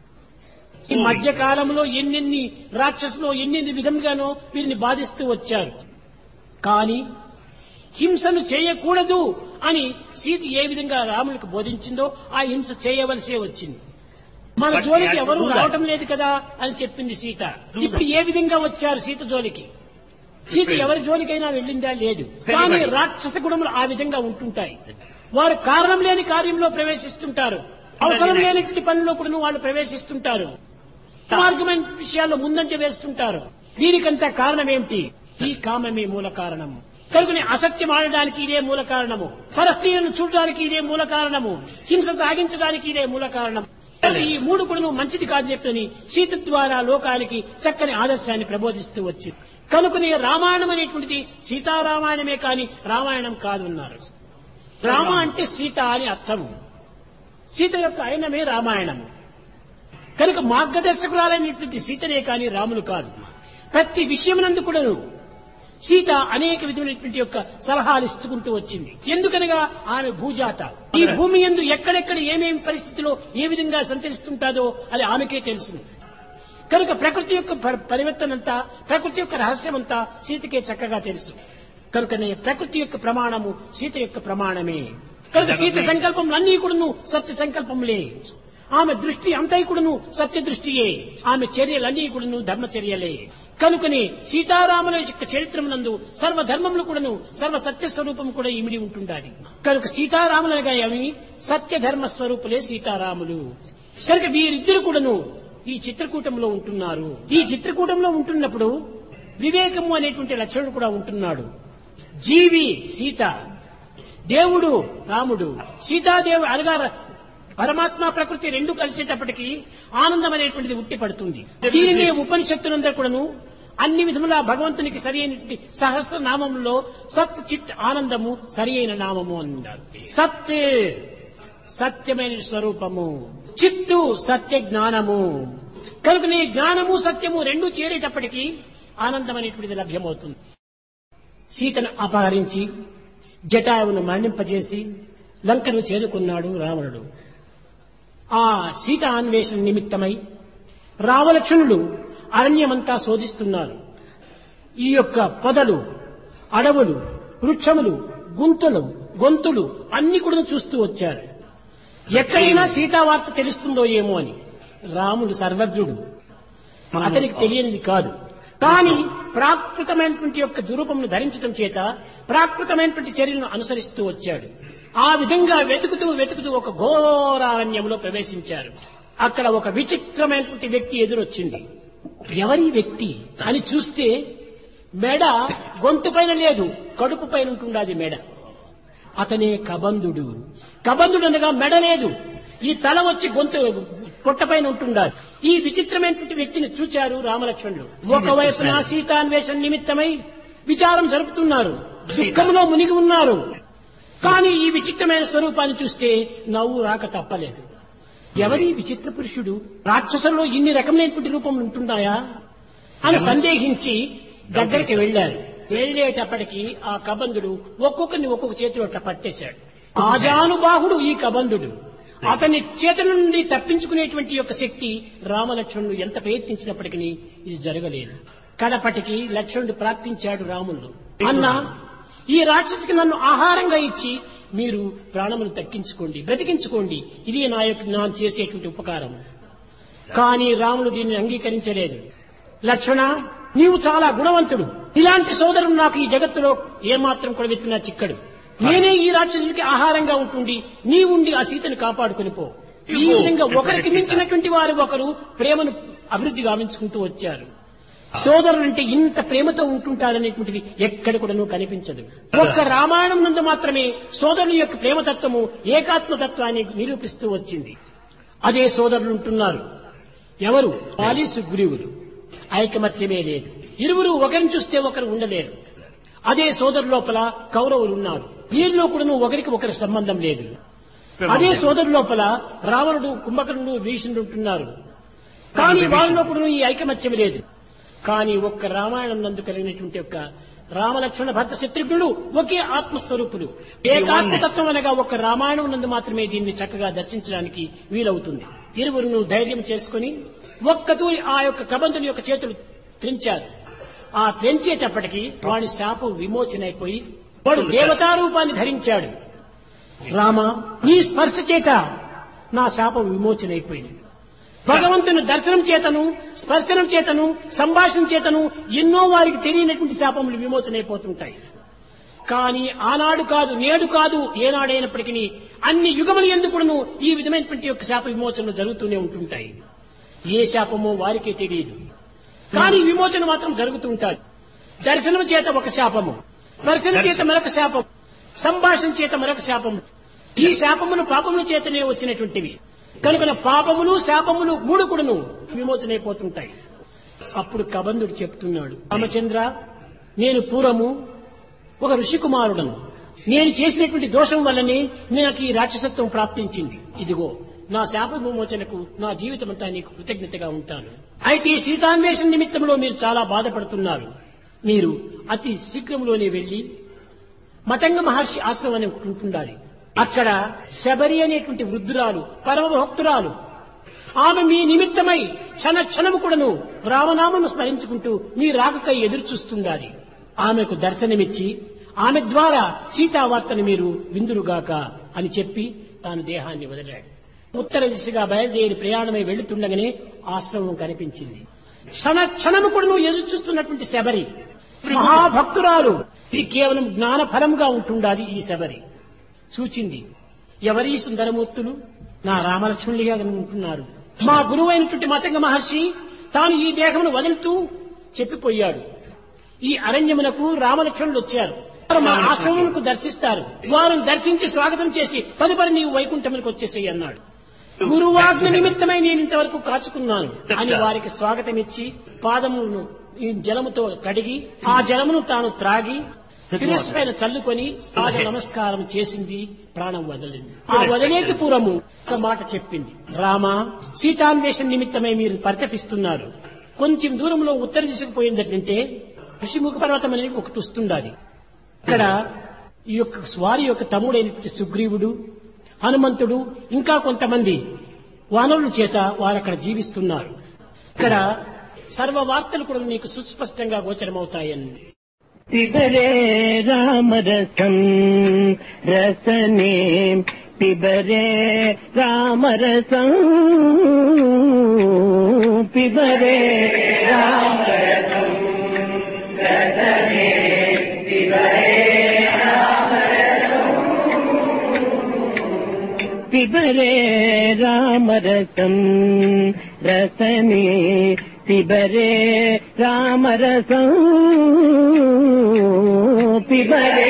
ఈ మధ్య కాలంలో ఎన్నెన్ని రాక్షసులు ఎన్నెన్ని విధంగానో వీరిని బాధిస్తూ వచ్చారు కానీ హింసను చేయకూడదు అని సీత ఏ విధంగా రాములకు బోధించిందో ఆ హింస చేయవలసే వచ్చింది మన But జోలికి we have to ఎవరు do that. రావటం లేదు కదా అని చెప్పింది సీత Do ఇప్పుడు ఏ విధంగా వచ్చారు సీత జోలికి సీత Different. ఎవరి జోలికైనా వెళ్ళిందా లేదు Very కానీ well. రాక్షస గుణములు ఆ విధంగా ఉంటుంటాయి వారు కారణం లేని కార్యంలో ప్రవేశిస్తుంటారు అవసరం లేని పనిలో కూడా వాళ్ళు ప్రవేశిస్తుంటారు మార్గమైన విషయాల్లో ముందంజ వేస్తుంటారు దీనికంతా కారణం ఏమిటి ఈ కామమే మూల కారణము కనుకని అసత్యం ఆడడానికి ఇదే మూల కారణము పరస్త్రీలను చూడడానికి ఇదే మూల కారణము హింస సాగించడానికి ఇదే మూల కారణం కనుక ఈ మూడు కూడా మంచిది కాదు చెప్పని సీత ద్వారా లోకానికి చక్కని ఆదర్శాన్ని ప్రబోధిస్తూ వచ్చింది కనుకని రామాయణం అనేటువంటిది సీతారామాయణమే కాని రామాయణం కాదున్నారు రామ అంటే సీత అని అర్థము సీత యొక్క అయినమే రామాయణము కనుక మార్గదర్శకురాలైనటువంటి సీతనే కాని రాములు కాదు ప్రతి విషయమునందు కూడాను సీత అనేక విధమైనటువంటి యొక్క సలహాలు ఇస్తుకుంటూ వచ్చింది ఎందుకనగా ఆమె భూజాత ఈ భూమి ఎందు ఎక్కడెక్కడ ఏమేమి పరిస్థితిలో ఏ విధంగా సంచరిస్తుంటాదో అది ఆమెకే తెలుసు కనుక ప్రకృతి యొక్క పరి- పరివర్తనంతా ప్రకృతి యొక్క రహస్యమంతా సీతకే చక్కగా తెలుసు కనుకనే ప్రకృతి యొక్క ప్రమాణము సీత యొక్క ప్రమాణమే కనుక సీత సంకల్పములన్నీ కూడాను సత్య సంకల్పములే ఆమె దృష్టి అంతైకుడును సత్య దృష్టియే ఆమె చర్యలన్నీ కూడాను ధర్మచర్యలే కనుకని సీతారాముల యొక్క చరిత్రమునందు సర్వ ధర్మములు కూడాను సర్వ సత్య స్వరూపం కూడా ఇమిడి ఉంటుండాలి కనుక సీతారాములనగా అవి సత్య ధర్మ స్వరూపులే సీతారాములు కనుక వీరిద్దరు కూడాను ఈ చిత్రకూటంలో ఉంటున్నారు ఈ చిత్రకూటంలో ఉంటున్నప్పుడు వివేకము అనేటువంటి లక్షణుడు కూడా ఉంటున్నాడు జీవి సీత దేవుడు రాముడు సీతాదేవి అనగా పరమాత్మ ప్రకృతి రెండు కలిసేటప్పటికీ ఆనందం అనేటువంటిది ఉట్టి పడుతుంది దీనినే ఉపనిషత్తులందరూ కూడాను అన్ని విధముల భగవంతునికి సరి అయినటువంటి సహస్ర నామములో సత్ చిత్ ఆనందము సరి అయిన నామము అన్నారు సత్ సత్యమైన స్వరూపము చిత్తు సత్య జ్ఞానము కనుక నీ జ్ఞానము సత్యము రెండు చేరేటప్పటికీ ఆనందం అనేటువంటిది లభ్యమవుతుంది సీతను అపహరించి జటాయువును మరణింపజేసి లంకను చేరుకున్నాడు రావణుడు ఆ సీత అన్వేషణ నిమిత్తమై రావలక్షణులు అరణ్యమంతా శోధిస్తున్నారు ఈ యొక్క పొదలు అడవులు వృక్షములు గుంతలు గొంతులు అన్ని కూడా చూస్తూ వచ్చారు ఎక్కడైనా సీతావార్త తెలుస్తుందో ఏమో అని రాముడు సర్వజ్ఞుడు అతనికి తెలియనిది కాదు కానీ ప్రాకృతమైనటువంటి యొక్క దురూపమును ధరించడం చేత ప్రాకృతమైనటువంటి చర్యలను అనుసరిస్తూ వచ్చాడు ఆ విధంగా వెతుకుతూ వెతుకుతూ ఒక ఘోరారణ్యంలో ప్రవేశించారు అక్కడ ఒక విచిత్రమైనటువంటి వ్యక్తి ఎదురొచ్చింది ఎవరి వ్యక్తి అని చూస్తే మెడ గొంతు పైన లేదు కడుపు పైన ఉంటుండాది మెడ అతనే కబంధుడు కబంధుడు అనగా మెడ లేదు ఈ తల వచ్చి గొంతు పొట్టపైన ఉంటుండాలి ఈ విచిత్రమైనటువంటి వ్యక్తిని చూచారు రామలక్ష్మణులు ఒకవైపున సీతాన్వేషణ నిమిత్తమై విచారం జరుపుతున్నారు దుఃఖంలో మునిగి ఉన్నారు కానీ ఈ విచిత్రమైన స్వరూపాన్ని చూస్తే నవ్వు రాక తప్పలేదు ఎవరి విచిత్ర పురుషుడు రాక్షసుల్లో ఇన్ని రకమైనటువంటి రూపములు ఉంటున్నాయా అని సందేహించి దగ్గరికి వెళ్లారు వెళ్లేటప్పటికి ఆ కబంధుడు ఒక్కొక్కరిని ఒక్కొక్క చేతిలో అట్లా పట్టేశాడు ఆజానుబాహుడు ఈ కబంధుడు అతని చేతుల నుండి తప్పించుకునేటువంటి యొక్క శక్తి రామలక్ష్మణుడు ఎంత ప్రయత్నించినప్పటికీ ఇది జరగలేదు కడపటికి లక్ష్మణుడు ప్రార్థించాడు రాముడు అన్న ఈ రాక్షసికి నన్ను ఆహారంగా ఇచ్చి మీరు ప్రాణమును తగ్గించుకోండి బ్రతికించుకోండి ఇది నా యొక్క నా చేసేటువంటి ఉపకారం కానీ రాముడు దీన్ని అంగీకరించలేదు లక్ష్మణ నీవు చాలా గుణవంతుడు ఇలాంటి సోదరుడు నాకు ఈ జగత్తులో ఏమాత్రం కూడా వెతికినా చిక్కడు నేనే ఈ రాక్షసుడికి ఆహారంగా ఉంటుండి నీవుండి ఆ సీతను కాపాడుకుని పో ఈ విధంగా ఒకరికి మించినటువంటి వారు ఒకరు ప్రేమను అభివృద్ధి గావించుకుంటూ వచ్చారు సోదరులంటే ఇంత ప్రేమతో ఉంటుంటారనేటువంటిది ఎక్కడ కూడాను కనిపించదు ఒక్క రామాయణం నందు మాత్రమే సోదరుల యొక్క ప్రేమతత్వము ఏకాత్మతత్వాన్ని నిరూపిస్తూ వచ్చింది అదే సోదరులు ఉంటున్నారు ఎవరు వాలి సుగ్రీవులు ఐకమత్యమే లేదు ఇరువురు ఒకరిని చూస్తే ఒకరు ఉండలేరు అదే సోదరు లోపల కౌరవులు ఉన్నారు వీరిలో కూడాను ఒకరికి ఒకరి సంబంధం లేదు అదే సోదరు లోపల రావణుడు కుంభకర్ణుడు భీషణుడు ఉంటున్నారు కానీ వాళ్ళలో కూడా ఈ ఐకమత్యం లేదు కానీ ఒక్క రామాయణం నందు కలిగినటువంటి యొక్క రామలక్ష్మణ భర్త శత్రుఘ్నుడు ఒకే ఆత్మస్వరూపుడు ఏకాత్మతత్వం అనగా ఒక్క రామాయణం నందు మాత్రమే దీన్ని చక్కగా దర్శించడానికి వీలవుతుంది ఇరువురును ధైర్యం చేసుకుని ఒక్కతూరి ఆ యొక్క కబంధుని యొక్క చేతులు త్రించారు ఆ త్రెంచేటప్పటికి వాడి శాపం విమోచనైపోయి వాడు దేవతారూపాన్ని ధరించాడు రామ నీ స్పర్శ చేత నా శాపం విమోచనైపోయింది భగవంతుని దర్శనం చేతను స్పర్శనం చేతను సంభాషణ చేతను ఎన్నో వారికి తెలియనటువంటి శాపములు విమోచనైపోతుంటాయి కానీ ఆనాడు కాదు నేడు కాదు ఏనాడైనప్పటికీ అన్ని యుగములు ఎందుకును ఈ విధమైనటువంటి యొక్క శాప విమోచనలు జరుగుతూనే ఉంటుంటాయి ఏ శాపమో వారికే తెలియదు కానీ విమోచన మాత్రం జరుగుతూ ఉంటాయి దర్శనం చేత ఒక శాపము స్పర్శన చేత మరొక శాపం సంభాషణ చేత మరొక శాపము ఈ శాపములు పాపముల చేతనే వచ్చినటువంటివి కనుక పాపములు శాపములు మూడు కూడాను విమోచనైపోతుంటాయి అప్పుడు కబంధుడు చెప్తున్నాడు రామచంద్ర నేను పూర్వము ఒక ఋషికుమారుడను నేను చేసినటువంటి దోషం వల్లనే నాకు ఈ రాక్షసత్వం ప్రాప్తించింది ఇదిగో నా శాప విమోచనకు నా జీవితం అంతా నీకు కృతజ్ఞతగా ఉంటాను అయితే సీతాన్వేషణ నిమిత్తంలో మీరు చాలా బాధపడుతున్నారు మీరు అతి శీఘ్రంలోనే వెళ్లి మతంగ మహర్షి ఆశ్రమం అని ఒకటి ఉంటుండాలి అక్కడ శబరి అనేటువంటి వృద్ధురాలు పరమ భక్తురాలు ఆమె మీ నిమిత్తమై క్షణ క్షణము కూడాను రామనామను స్మరించుకుంటూ మీ రాకకై ఎదురు చూస్తుండాలి ఆమెకు దర్శనమిచ్చి ఆమె ద్వారా సీతావార్తను మీరు విందురుగాక అని చెప్పి తాను దేహాన్ని వదిలాడు ఉత్తర దిశగా బయలుదేరి ప్రయాణమై వెళుతుండగానే ఆశ్రమం కనిపించింది క్షణ క్షణము కూడా ఎదురు చూస్తున్నటువంటి శబరి మహాభక్తురాలు ఇది కేవలం జ్ఞాన ఫలంగా ఉంటుండాలి ఈ శబరి చూచింది ఎవరి సుందరమూర్తులు నా రామలక్ష్మణుడిగా ఉంటున్నారు మా గురువు అయినటువంటి మతంగ మహర్షి తాను ఈ దేహమును వదులుతూ చెప్పిపోయాడు ఈ అరణ్యమునకు రామలక్ష్మణులు వచ్చారు వారు మా ఆశ్రమమునకు దర్శిస్తారు వారిని దర్శించి స్వాగతం చేసి తదుపరి నీవు వైకుంఠమునికి వచ్చేసేయి అన్నాడు గురువాజ్ఞ నిమిత్తమై నేను ఇంతవరకు కాచుకున్నాను అని వారికి స్వాగతం ఇచ్చి పాదములను ఈ జలముతో కడిగి ఆ జలమును తాను త్రాగి శిరస్సు పైన చల్లుకొని పాద నమస్కారం చేసింది ప్రాణం వదిలింది ఆ వదిలేకి పూర్వము ఒక మాట చెప్పింది రామ సీతాన్వేషణ నిమిత్తమై మీరు పరితపిస్తున్నారు కొంచెం దూరంలో ఉత్తర దిశకు పోయిందంటే ఋషిముఖ పర్వతం అనేది ఒకటి వస్తుండాలి ఇక్కడ ఈ యొక్క వారి యొక్క తమ్ముడైనటువంటి సుగ్రీవుడు హనుమంతుడు ఇంకా కొంతమంది వానరుల చేత వారు అక్కడ జీవిస్తున్నారు ఇక్కడ సర్వ వార్తలు కూడా నీకు సుస్పష్టంగా గోచరమవుతాయని పిబరే రామరసం రసనే పిబరే రామరసం పిబరే రామరసం పిబరే రామరసం రసనే పిబరే రామరసం పిబరే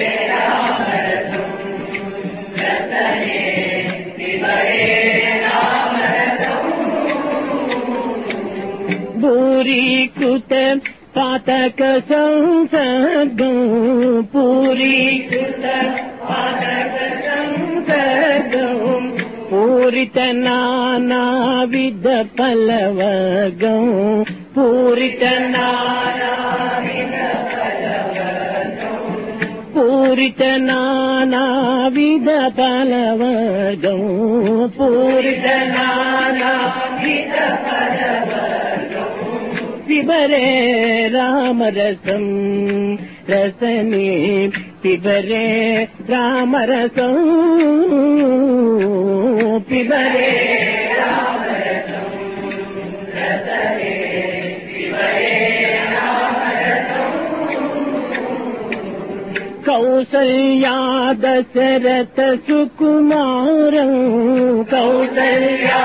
పూరీకృత పాతక సంసర్గం పూరీకృత పాతక సంసర్గం పూరిత నానా విధ ఫలవర్గం పూరిత నానా పూరిత నానా విధ ఫలవర్గం పూరిత నానా విధ పిబరే రామరసం రసనే పిబరే రామరసం పిబరే కౌసల్యా దశరథ సుకుమారం కౌసల్యా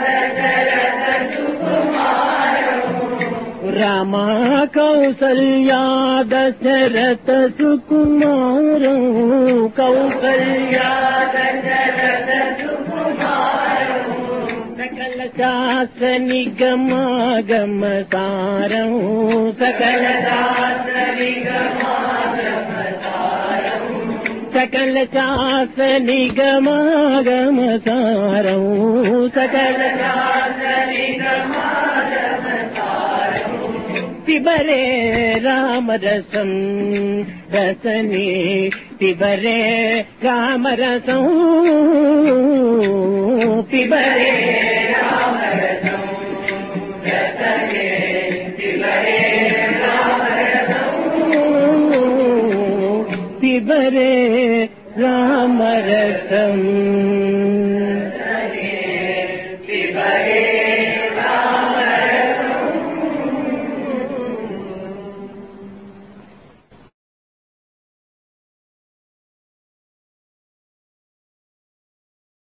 రామా కౌసల్యా దశరథ సుకుమారం కౌసల్యా దశరథ సుకుమారం సకల శాస్త్ర నిగమాగమ సారం సకల శాస్త్ర సకల శాస్త్ర నిగమాగమ సారం సకల శాస్త్ర పిబరే రామరసం రసనే పిబరే రామరసం పిబరే రామరసం రసనే పిబరే పిబరే రామరసం